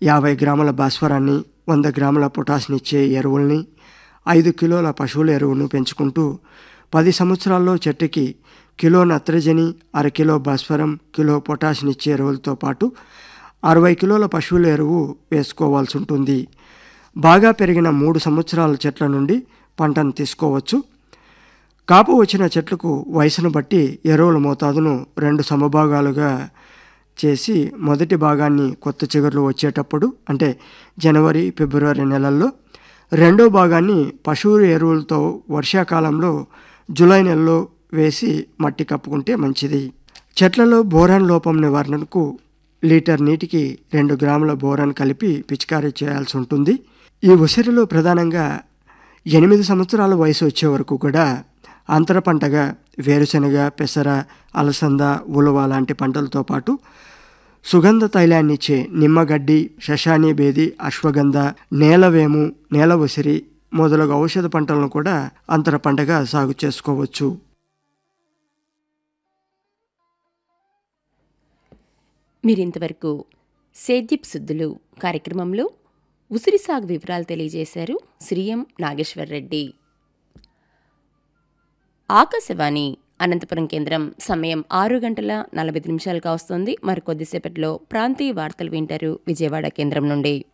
యాభై గ్రాముల భాస్వరాన్ని వంద గ్రాముల పొటాష్నిచ్చే ఎరువుల్ని ఐదు కిలోల పశువుల ఎరువును పెంచుకుంటూ పది సంవత్సరాల్లో చెట్టుకి కిలో నత్రజని అర కిలో భాస్వరం కిలో పొటాష్నిచ్చే ఎరువులతో పాటు అరవై కిలోల పశువుల ఎరువు వేసుకోవాల్సి ఉంటుంది బాగా పెరిగిన మూడు సంవత్సరాల చెట్ల నుండి పంటను తీసుకోవచ్చు కాపు వచ్చిన చెట్లకు వయసును బట్టి ఎరువుల మోతాదును రెండు సమభాగాలుగా చేసి మొదటి భాగాన్ని కొత్త చిగుర్లు వచ్చేటప్పుడు అంటే జనవరి ఫిబ్రవరి నెలల్లో రెండో భాగాన్ని పశువుల ఎరువులతో వర్షాకాలంలో జూలై నెలలో వేసి మట్టి కప్పుకుంటే మంచిది చెట్లలో బోరాన్ లోపం నివారణకు లీటర్ నీటికి రెండు గ్రాముల బోరాన్ కలిపి పిచికారీ చేయాల్సి ఉంటుంది ఈ ఉసిరిలో ప్రధానంగా ఎనిమిది సంవత్సరాల వయసు వచ్చే వరకు కూడా అంతర పంటగా వేరుశనగ పెసర అలసంద ఉలవ లాంటి పంటలతో పాటు సుగంధ తైలాన్ని ఇచ్చే నిమ్మగడ్డి శశాని బేది అశ్వగంధ నేలవేము నేల ఉసిరి మొదలగు ఔషధ పంటలను కూడా అంతర పంటగా సాగు చేసుకోవచ్చు మీరింతవరకు సేద్యప్ శుద్ధులు కార్యక్రమంలో ఉసిరి సాగు వివరాలు తెలియజేశారు శ్రీ ఎం నాగేశ్వరరెడ్డి ఆకాశవాణి అనంతపురం కేంద్రం సమయం ఆరు గంటల నలభై నిమిషాలుగా వస్తుంది మరికొద్దిసేపట్లో ప్రాంతీయ వార్తలు వింటారు విజయవాడ కేంద్రం నుండి